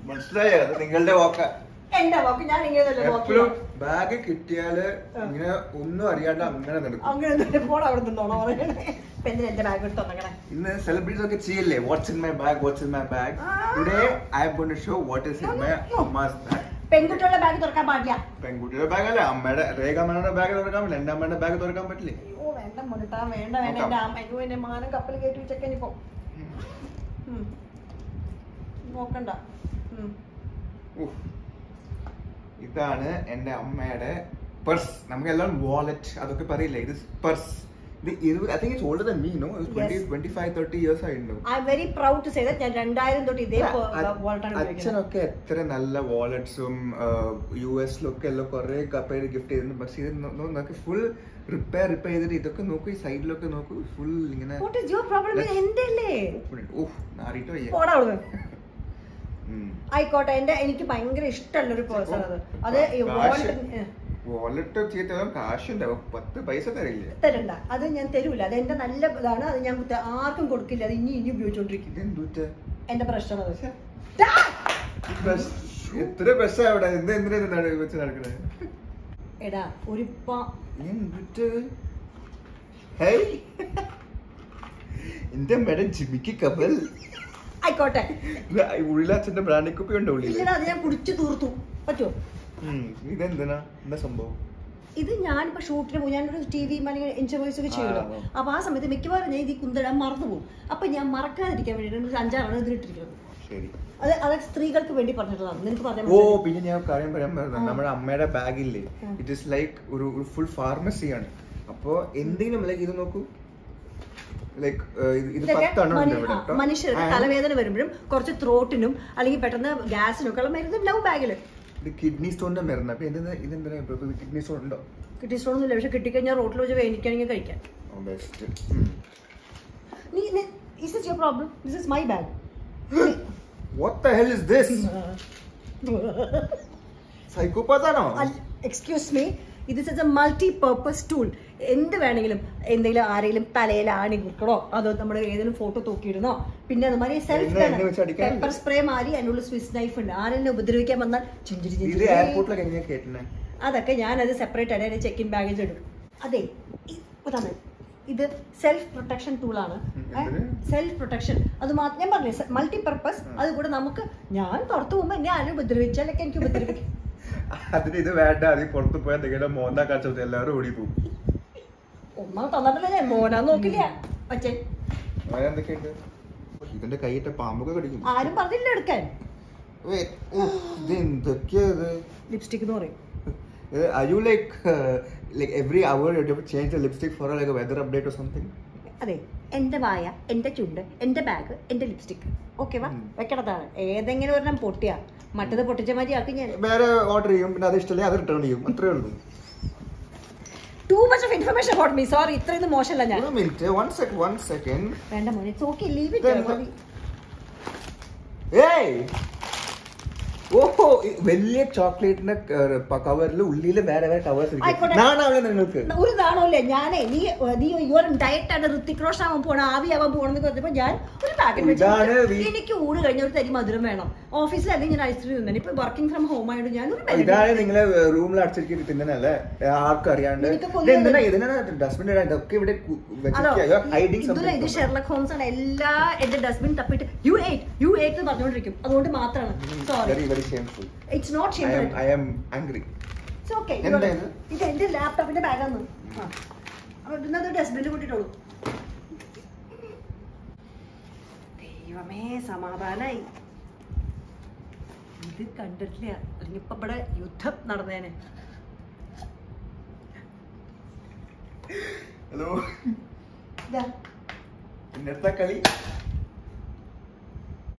മനസ്സിലായോ അത് നിങ്ങളുടെ വാക്ക എന്റെ വാക്ക് ഞാൻ ഇങ്ങനെ തന്നെ എപ്പോഴും നോക്കി ബാഗ് കിട്ടിയാല് ഇങ്ങനെ ഒന്നും അറിയാണ്ട് അങ്ങനെ നടക്കും അങ്ങനെ തന്നെ പോണ അവിടെ നിന്നോണോ പറയണേ ഇപ്പൊ എന്തിനാ എന്റെ ബാഗ് എടുത്ത് തന്നേക്കണേ ഇന്ന് സെലിബ്രിറ്റീസ് ഒക്കെ ചെയ്യില്ലേ what's in my bag what's in my bag ആ. Today I'm going to show what is in my അമ്മാസ് ബാഗ് പെൺകുട്ടികളുടെ ബാഗ് തുറക്കാൻ പാടില്ല പെൺകുട്ടിയുടെ ബാഗ് അല്ല അമ്മയുടെ രേഖാമ്മയുടെ ബാഗ് തുറക്കാൻ പറ്റില്ല എന്റെ അമ്മയുടെ ബാഗ് തുറക്കാൻ പറ്റില്ലേ അയ്യോ വേണ്ട മുരട്ടാ വേണ്ട വേണ്ട നോക്കാം. എന്റെ അമ്മ അയ്യോ എന്റെ മാനം കപ്പൽ കയറ്റി വെച്ചേക്കനിപ്പോ ഉം. നോക്കണ്ട ഉം. ഉഫ്. ഇതാണ് എന്റെ അമ്മയുടെ പേഴ്സ് നമുക്കെല്ലാം വാലറ്റ് അതൊക്കെ പറയില്ലേ ഇത് പേഴ്സ് ഇത് ഇരുപത് I think it's older than me no twenty Yes. Twenty five thirty years ആയിട്ടുണ്ടാവും I'm very proud to say that ഞാൻ രണ്ടായിരം തൊട്ട് ഇതേ അ- വാൾട്ടാണ് ഉപയോഗിക്കുന്നത് അച്ഛനൊക്കെ എത്ര നല്ല വാലറ്റ്സും യു എസിലൊക്കെ എല്ലാം കുറെ പേര് ഗിഫ്റ്റ് ചെയ്തിരുന്നു പക്ഷെ ഇത് നോ- നോ- നോക്ക് ഫുൾ റിപ്പയർ റിപ്പയർ ചെയ്തിട്ട് ഇതൊക്കെ നോക്കൂ ഈ സൈഡിലൊക്കെ നോക്കൂ ഫുൾ ഇങ്ങനെ what is your problem Let's- എന്റെ അല്ലേ ഓഹ് നാറിയിട്ട് വയ്യ പോടാ അവിടുന്ന് ഉം. ആയിക്കോട്ടെ എന്റെ എനിക്ക് ഭയങ്കര ഇഷ്ടമുള്ള ഒരു പേഴ്സൺ അത് അത് കാശ്. വാൾട്ട് വാലറ്റ് ചെയ്താലും കാശുണ്ടാവും പത്ത് പൈസ തരില്ല തരണ്ട അത് ഞാൻ തരൂല അത് എന്റെ നല്ല ഇതാണ് അത് ഞാൻ ത- ആർക്കും കൊടുക്കില്ല അത് ഇനി ഇനി ഉപയോഗിച്ചോണ്ടിരിക്കും ഇതെന്തൂറ്റ എന്റെ പ്രശ്നം അത് എത്ര ബസ്സാ അവിടെ എന്ത് എന്തിനാ ഇത് നട- വെച്ച് നടക്കണേ എടാ ഒരു പ- എന്തുറ്റ ഹേയ് എന്റെ മേഡം ജിമിക്ക് കബൽ ആയിക്കോട്ടെ ഉള്ളിലച്ഛന്റെ ബ്രാൻഡി കുപ്പി ഉണ്ട് ഉള്ളില് ഇല്ലടാ അത് ഞാൻ കുടിച്ചു തീർത്തു പറ്റുമോ ഉം, ഇതെന്തിനാ എന്താ സംഭവം ഇത് ഞാനിപ്പോ ഷൂട്ടിന് പോകും ഞാനൊരു ടി വി അല്ലെങ്കിൽ ഇന്റർവ്യൂസ് ഒക്കെ ചെയ്യുമല്ലോ ആ, ആ. അപ്പൊ ആ സമയത്ത് മിക്കവാറും ഞാൻ ഇത് ഈ കുന്തടാൻ മറന്നു പോകും അപ്പൊ ഞാൻ മറക്കാതിരിക്കാൻ വേണ്ടിയിട്ട് ഒരു അഞ്ചാറാണ് ഇതിലിട്ടിരിക്കുന്നത് ശരി അത് അത് സ്ത്രീകൾക്ക് വേണ്ടി പറഞ്ഞിട്ടുള്ളതാണ് നിനക്ക് പറഞ്ഞാൽ ഓ മനസ്സിലായി? പിന്നെ ഞാൻ കാര്യം പറയാൻ പറഞ്ഞത് ആ. നമ്മുടെ അമ്മയുടെ ബാഗില്ലേ ആ. ഇറ്റ് ഇസ് ലൈക്ക് ഒരു ഒരു ഫുൾ ഫാർമസിയാണ് അപ്പോ എന്തെങ്കിലും ലൈക്ക് ഇത് നോക്കൂ ലൈക്ക് ഇത് ഇതൊക്കെ പത്തെണ്ണം ഉണ്ട് മനു- ഇവിടെ ആ, കേട്ടോ. മനുഷ്യർക്ക് And തലവേദന വരുമ്പോഴും കുറച്ച് ത്രോട്ടിനും അല്ലെങ്കിൽ പെട്ടെന്ന് ഗ്യാസിനും ഒക്കെ ഉള്ള മരുന്ന് ഉണ്ടാവും ബാഗില് ഇത് കിഡ്നി സ്റ്റോണിന്റെ മരുന്ന് അപ്പൊ എന്തിനാ ഇതെന്തിനാ കിഡ്നി സ്റ്റോൺ ഉണ്ടോ കിട്ടി സ്റ്റോണൊന്നുമില്ല പക്ഷെ കിട്ടിക്കഴിഞ്ഞാൽ റോട്ടിൽ വെച്ച് വേദിക്കുകയാണെങ്കിൽ കഴിക്കാൻ ബെസ്റ്റ് നീ is is your problem this is my bag what the hell is this psychopath ആണോ എക്സ്ക്യൂസ് മീ ഇത് is a multi purpose tool എന്ത് വേണമെങ്കിലും എന്തെങ്കിലും ആരെങ്കിലും തലയിൽ ആണി കുറുക്കണോ അതോ നമ്മുടെ ഏതെങ്കിലും ഫോട്ടോ തൂക്കിയിടുന്നോ പിന്നെ അതുമാതിരി സെൽഫ് എന്നെ- എന്നെ വെച്ച് അടിക്കാനില്ല. പെപ്പർ സ്പ്രേ മാറി അതിനുള്ള സ്വിസ് നൈഫ് ഉണ്ട് ആരെന്നെ ഉപദ്രവിക്കാൻ വന്നാൽ ചിഞ്ചിരി ഇത് ചിഞ്ചിരി എയർപോർട്ടിലൊക്കെ എങ്ങനെയാ കേട്ടണേ അതൊക്കെ ഞാനത് സെപ്പറേറ്റ് ആയിട്ട് ചെക്ക് ഇൻ ബാഗേജ് ഇടും അതെ ഇ- ഇതാണ് ഇത് സെൽഫ് പ്രൊട്ടക്ഷൻ ടൂളാണ് ഉം, എന്തിന്? സെൽഫ് പ്രൊട്ടക്ഷൻ അത് മാത്രം ഞാൻ പറഞ്ഞു മൾട്ടി പർപ്പസ് ഉം. അത് കൂടെ നമുക്ക് ഞാൻ പുറത്തു പോകുമ്പോൾ എന്നെ ആരും ഉപദ്രവിച്ചാലൊക്കെ എനിക്ക് ഉപദ്രവിക്കും അതിന് ഇത് വേണ്ട അത് പുറത്ത് പോയാൽ നിങ്ങളുടെ മോന്താ കാണിച്ചു എല്ലാവരും ഓടി പോകും ഒന്നാം തന്നിട്ടില്ല ഞാൻ മോനാന്ന് നോക്കില്ല അച്ഛൻ വേറെ എന്തൊക്കെയുണ്ട് ഇതിന്റെ കൈയിട്ട പാമ്പൊക്കെ കടിക്കും ആരും പറഞ്ഞില്ല എടുക്കാൻ Wait, ഉഫ്, ഇത് എന്തൊക്കെയാ ഇത് ലിപ്സ്റ്റിക് എന്ന് പറയും Uh, are you like uh, like every hour you have to change the lipstick for like a weather update or something? അതെ എന്റെ വായ എന്റെ ചുണ്ട് എന്റെ ബാഗ് എന്റെ ലിപ്സ്റ്റിക് ഓക്കെ വാ ഉം. വെക്കണതാണ് ഏതെങ്കിലും ഒരെണ്ണം പൊട്ടിയാ മറ്റത് പൊട്ടിച്ച മാതിരി ആക്കി ഞാൻ വേറെ ഓർഡർ ചെയ്യും പിന്നെ അത് ഇഷ്ടമല്ലേ അത് റിട്ടേൺ ചെയ്യും അത്രേ ഉള്ളൂ too much of information about me sorry ഇത്രയൊന്നും മോശമല്ല ഞാൻ ഒരു minute one second one second വേണ്ട മോനെ ഇറ്റ്സ് ഓക്കെ ലീവ് ഇതെന്താ? ഇറ്റ് ഏയ് ഓഹോ ഈ വലിയ ചോക്ലേറ്റിന്റെ കവറിൽ ഉള്ളില് വേറെ വേറെ കവേഴ്സ് ആയിക്കോട്ടെ. നാണാവില്ല നിങ്ങൾക്ക് ഒരു നാണമില്ല ഞാനേ നീ നീ യുവർ ഡയറ്റ് ആണ് ഋത്തിക് റോഷൻ ആവാൻ പോണം ആവിയാവാൻ പോണെന്ന് പറഞ്ഞപ്പോ ഞാൻ ഒരു പാക്കറ്റ് ഇതാണ് വെച്ചു വീ- എനിക്ക് ഊണ് കഴിഞ്ഞ ഒരു തരി മധുരം വേണം ഓഫീസിൽ അല്ലെങ്കിൽ ഞാൻ ഐസ്ക്രീം തിന്നാൻ ഇപ്പൊ വർക്കിംഗ് ഫ്രം ഹോം ആയതുകൊണ്ട് ഞാൻ ഒരു ഇതാണ് നിങ്ങളെ റൂമിൽ അടച്ചിരിക്കുന്നത് തിന്നണല്ലേ ആർക്കും അറിയാണ്ട് നിനക്ക് ഇത് കൊല്ലുന്നത്. എന്തിനാ ഇതിനാ ഡസ്റ്റ്ബിൻ ഇതൊക്കെ ഇവിടെ അതോ ഹൈഡിങ് ഇതില് ഇത് ഷെർലക് ഹോംസ് ആണ് എല്ലാ എന്റെ ഡസ്റ്റ്ബിൻ തപ്പിട്ട് യു എയ്റ്റ് യു എയ്റ്റ് എന്ന് പറഞ്ഞുകൊണ്ടിരിക്കും അതുകൊണ്ട് മാത്രമാണ് sorry very very shameful it's not I shame am I am angry it's okay എന്താ ഇത്? ഇത് എന്റെ ലാപ്ടോപ്പിന്റെ ബാഗാണ് അപ്പൊ ഇന്നത് ഡസ്റ്റ്ബിനിൽ കൂട്ടിട്ടോളൂ ദൈവമേ സമാധാനായി ഇത് കണ്ടിട്ടില്ല അല്ലെങ്കിൽ ഇപ്പൊ ഇവിടെ യുദ്ധം നടന്നേനെ ഹലോ ഇതാ ഇന്നത്തെ കളി